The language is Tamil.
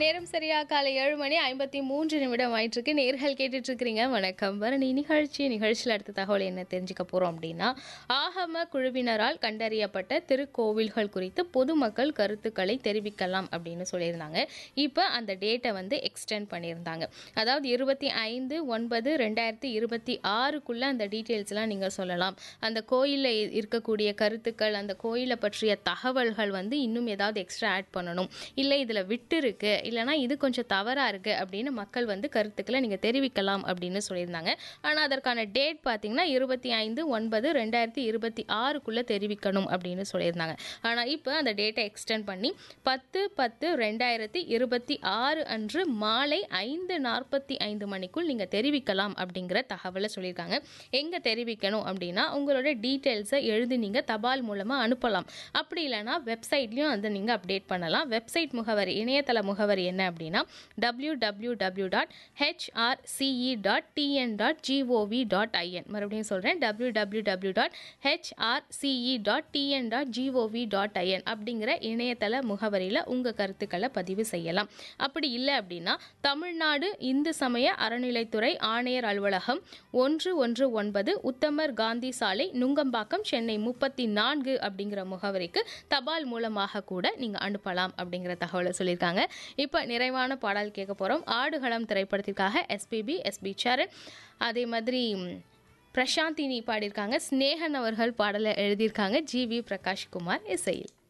நேரம் சரியா காலை ஏழு மணி ஐம்பத்தி மூன்று நிமிடம் ஆயிட்டிருக்கு நேர்கள் கேட்டுட்டு இருக்கிறீங்க வணக்கம் பரணி நிகழ்ச்சி நிகழ்ச்சியில் அடுத்த தகவல் என்ன தெரிஞ்சுக்க போறோம் அப்படின்னா ஆகம குழுவினரால் கண்டறியப்பட்ட திருக்கோவில்கள் குறித்து பொதுமக்கள் கருத்துக்களை தெரிவிக்கலாம் அப்படின்னு சொல்லியிருந்தாங்க இப்போ அந்த டேட்டை வந்து எக்ஸ்டெண்ட் பண்ணியிருந்தாங்க அதாவது இருபத்தி ஐந்து ஒன்பது ரெண்டாயிரத்தி இருபத்தி ஆறுக்குள்ள அந்த டீட்டெயில்ஸ்லாம் நீங்கள் சொல்லலாம் அந்த கோயிலில் இருக்கக்கூடிய கருத்துக்கள் அந்த கோயிலை பற்றிய தகவல்கள் வந்து இன்னும் ஏதாவது எக்ஸ்ட்ரா ஆட் பண்ணணும் இல்லை இதில் விட்டு இருக்கு இல்லைனா இது கொஞ்சம் தவறாக இருக்குது அப்படின்னு மக்கள் வந்து கருத்துக்களை நீங்கள் தெரிவிக்கலாம் அப்படின்னு சொல்லியிருந்தாங்க ஆனால் அதற்கான டேட் பார்த்தீங்கன்னா இருபத்தி ஐந்து ஒன்பது ரெண்டாயிரத்தி இருபத்தி ஆறுக்குள்ளே தெரிவிக்கணும் அப்படின்னு சொல்லியிருந்தாங்க ஆனால் இப்போ அந்த டேட்டை எக்ஸ்டெண்ட் பண்ணி பத்து பத்து ரெண்டாயிரத்தி இருபத்தி ஆறு அன்று மாலை ஐந்து நாற்பத்தி ஐந்து மணிக்குள் நீங்கள் தெரிவிக்கலாம் அப்படிங்கிற தகவலை சொல்லியிருக்காங்க எங்கே தெரிவிக்கணும் அப்படின்னா உங்களோட டீட்டெயில்ஸை எழுதி நீங்கள் தபால் மூலமாக அனுப்பலாம் அப்படி இல்லைன்னா வெப்சைட்லேயும் அதை நீங்கள் அப்டேட் பண்ணலாம் வெப்சைட் முகவரி இணையதள முகவரி என்ன அப்படின்னா W W W dot HRCE dot TN dot GOV dot IN மறுபடியும் சொல்கிறேன் W W W dot HRCE dot TN dot GOV dot IN அப்படிங்கிற இணையதள முகவரியில் உங்கள் கருத்துக்களை பதிவு செய்யலாம் அப்படி இல்லை அப்படின்னா தமிழ்நாடு இந்து சமய அறநிலைத்துறை ஆணையர் அலுவலகம் ஒன்று ஒன்று ஒன்பது உத்தமர் காந்தி சாலை நுங்கம்பாக்கம் சென்னை முப்பத்தி நான்கு அப்படிங்கிற முகவரிக்கு தபால் மூலமாக கூட நீங்கள் அனுப்பலாம் அப்படிங்கிற தகவலை சொல்லியிருக்காங்க இப்போ நிறைவான பாடல் கேட்க போகிறோம் ஆடுகளம் திரைப்படத்திற்காக எஸ்பிபி எஸ்பி சரண் அதே மாதிரி ம், பிரசாந்தினி பாடியிருக்காங்க ஸ்னேகன் அவர்கள் பாடலை எழுதியிருக்காங்க ஜி வி பிரகாஷ்குமார் இசையில்